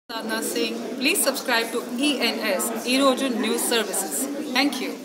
Sadhna Singh. Please subscribe to ENS, Eroju News Services. Thank you.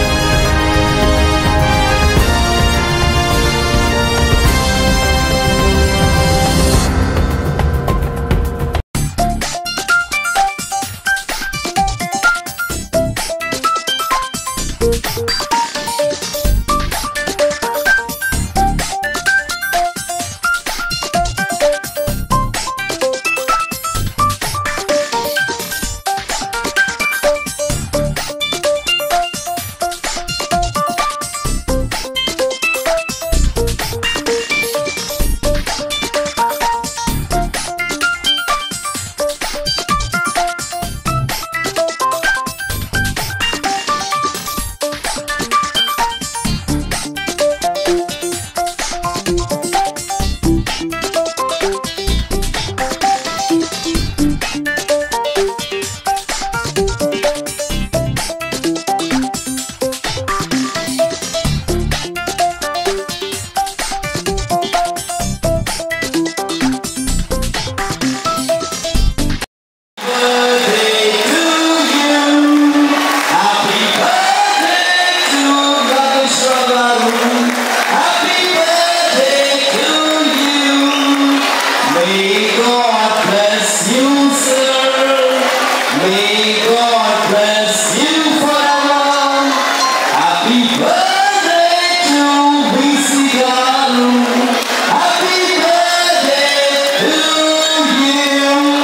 Happy birthday to Ravi Sravaru. Happy birthday to you. May God bless you, sir. May God bless you forever. Happy birthday to VC Garu. Happy birthday to you.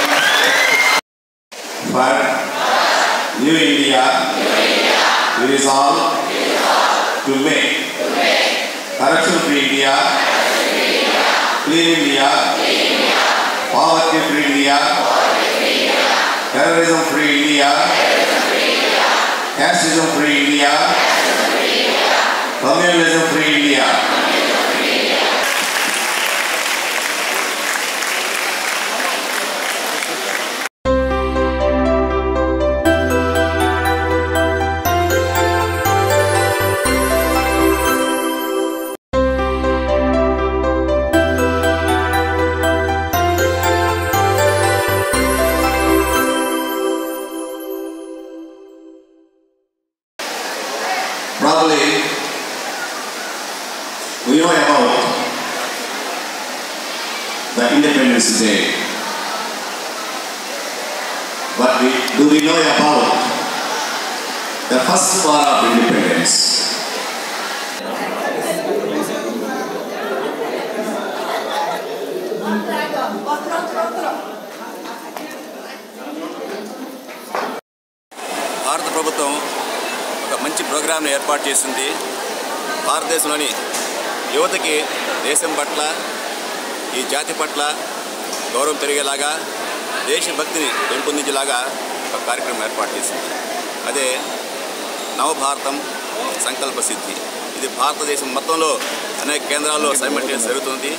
But New India, it is all to make corruption free India, clean India, poverty free India, terrorism free India, casteism free India, communalism free India. Probably we know about the Independence Day. But we, do we know about the first war of independence? భారత ప్రభుత్వం ఒక మంచి ప్రోగ్రాంను ఏర్పాటు చేసింది భారతదేశంలోని యువతకి దేశం పట్ల ఈ జాతి పట్ల గౌరవం పెరిగేలాగా దేశభక్తిని పెంపొందించేలాగా ఒక కార్యక్రమం ఏర్పాటు చేసింది అదే నవభారతం సంకల్ప సిద్ధి ఇది భారతదేశం మొత్తంలో అనేక కేంద్రాల్లో సైమల్టేనియస్ జరుగుతుంది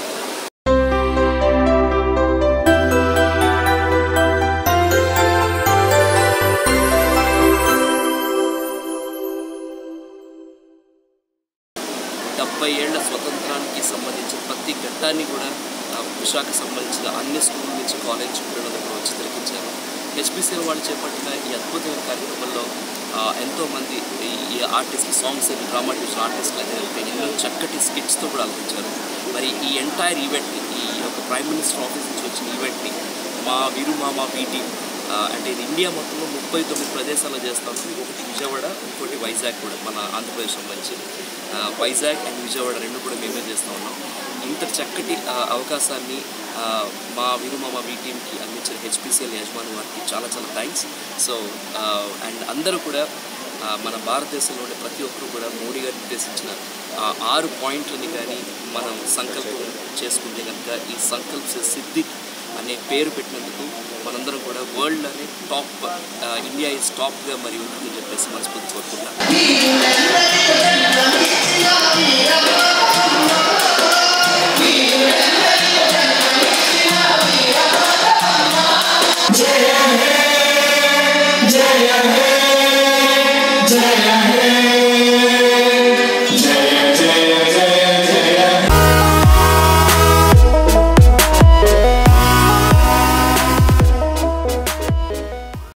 డెబ్బై ఏళ్ల స్వతంత్రానికి సంబంధించిన ప్రతి ఘట్టాన్ని కూడా ఆ, విశాఖ సంబంధించిన అన్ని స్కూల్ నుంచి కాలేజ్ పిల్లలు కూడా వచ్చి తిలకించారు హెచ్పిసిఎల్ వాళ్ళు చేపట్టిన ఈ అద్భుతమైన కార్యక్రమంలో ఆ, ఎంతోమంది ఈ- ఈ artist songs and drama tuition ఆర్టిస్టులు అయితే ఎన్నో చక్కటి స్కిట్స్తో కూడా అలరించారు మరి ఈ ఎంటైర్ ఈవెంట్ని ఈ యొక్క ప్రైమ్ మినిస్టర్ ఆఫీస్ నుంచి వచ్చిన ఈవెంట్ని మా వీరుమామ వీటి అంటే ఇది ఇండియా మొత్తంలో ముప్పై తొమ్మిది ప్రదేశాల్లో చేస్తాం ఒకటి విజయవాడ ఇంకోటి వైజాగ్ కూడా మన ఆంధ్రప్రదేశ్ సంబంధించి ఆ, వైజాగ్ అండ్ విజయవాడ రెండు కూడా మేమే చేస్తూ ఉన్నాం ఇంత చక్కటి ఆ, అవకాశాన్ని ఆ, మా వీరుమామ వీ టీమ్కి అందించిన హెచ్పిసిఎల్ యజమాని వారికి చాలా చాలా థ్యాంక్స్ సో అండ్ అందరూ కూడా ఆ, మన భారతదేశంలో ఉండే ప్రతి ఒక్కరు కూడా మోడీ గారు నిర్దేశించిన ఆ ఆరు పాయింట్లని కానీ మనం సంకల్పం చేసుకుంటే కనుక ఈ సంకల్ప సిద్ధి అనే పేరు పెట్టినందుకు మనందరం కూడా వరల్డ్లోనే టాప్ ఇండియా ఈజ్ టాప్గా మరి ఉంటుందని చెప్పేసి మనస్ఫూర్తి కోరుకుంటున్నాను Happy